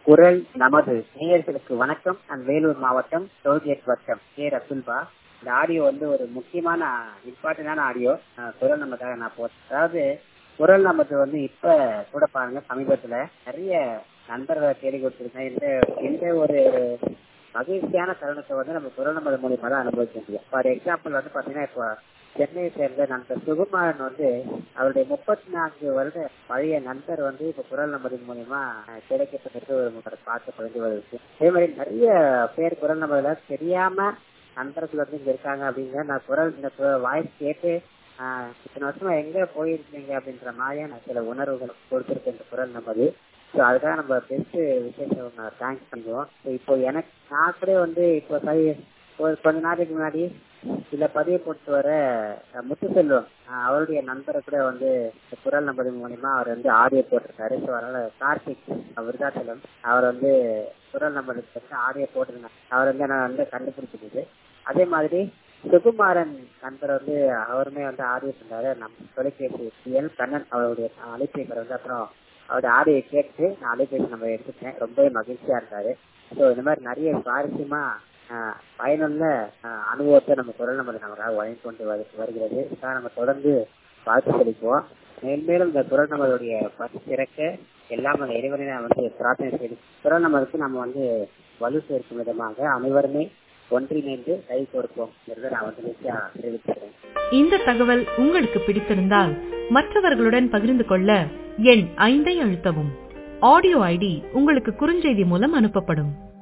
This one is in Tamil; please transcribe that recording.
குரல் நமது நேயர்களுக்கு வணக்கம் நான் வேலூர் மாவட்டம் டோல்கேட் வட்டம் கே ரசுல்பா இந்த ஆடியோ வந்து ஒரு முக்கியமான இம்பார்ட்டன்டான ஆடியோ குரல் நமக்காக நான் போட்டேன் அதாவது குரல் நமது வந்து இப்ப கூட பாருங்க சமீபத்துல நிறைய நண்பர்களை தேடி கொடுத்துருக்கேன் இந்த எந்த ஒரு மகிழ்ச்சியான தருணத்தை வந்து நம்ம குரல் நமது மூலியமா தான் அனுபவிக்க முடியும் ஃபார் எக்ஸாம்பிள் வந்து பாத்தீங்கன்னா இப்போ சென்னையை சேர்ந்த நண்பர் சுகுமாரன் வந்து அவருடைய முப்பத்தி நான்கு வருட பழைய நண்பர் வந்து இப்ப குரல் நம்பரின் மூலியமா கிடைக்கப்பட்டு ஒரு பார்த்து பதிஞ்சு வருது அதே மாதிரி நிறைய பேர் குரல் நம்பர்ல தெரியாம நண்பர்கள் வந்து இங்க இருக்காங்க அப்படிங்கிற நான் குரல் இந்த வாய்ஸ் கேட்டு இத்தனை வருஷமா எங்க போயிருக்கீங்க அப்படின்ற மாதிரியா நான் சில உணர்வுகள் கொடுத்துருக்கேன் இந்த குரல் நம்பது ஸோ அதுக்காக நம்ம பெஸ்ட் விசேஷம் தேங்க்ஸ் பண்ணுவோம் இப்போ எனக்கு நான் கூட வந்து இப்போ சரி ஒரு கொஞ்ச நாளைக்கு முன்னாடி சில பதிவு போட்டு வர முத்துசெல்வம் அவருடைய நண்பரை கூட வந்து குரல் நம்பர் மூலியமா அவர் வந்து ஆடியோ போட்டிருக்காரு ஸோ அதனால கார்த்திக் விருதாச்சலம் அவர் வந்து குரல் நம்பருக்கு வந்து ஆடியோ போட்டிருந்தாங்க அவர் வந்து நான் வந்து கண்டுபிடிச்சிருக்குது அதே மாதிரி சுகுமாரன் நண்பர் வந்து அவருமே வந்து ஆடியோ சொன்னாரு நம்ம தொலைபேசி எல் கண்ணன் அவருடைய அழைப்பை வந்து அப்புறம் அவருடைய ஆடியோ கேட்டு நான் அலைபேசி நம்ம எடுத்துட்டேன் ரொம்பவே மகிழ்ச்சியா இருக்காரு ஸோ இந்த மாதிரி நிறைய சுவாரஸ்யமா பயனுள்ள அனுபவத்தை நம்ம குரல் நம்ம நமக்காக வழங்கி கொண்டு வருகிறது நம்ம தொடர்ந்து வாழ்த்து செலுத்துவோம் மேன்மேலும் இந்த குரல் நம்மளுடைய பசி சிறக்க எல்லாம் அந்த இறைவனை நான் வந்து பிரார்த்தனை செய்து குரல் நம்மளுக்கு நம்ம வந்து வலு சேர்க்கும் விதமாக அனைவருமே ஒன்றிணைந்து கை கொடுப்போம் நான் வந்து நிச்சயா தெரிவிக்கிறேன் இந்த தகவல் உங்களுக்கு பிடித்திருந்தால் மற்றவர்களுடன் பகிர்ந்து கொள்ள எண் ஐந்தை அழுத்தவும் ஆடியோ ஐடி உங்களுக்கு குறுஞ்செய்தி மூலம் அனுப்பப்படும்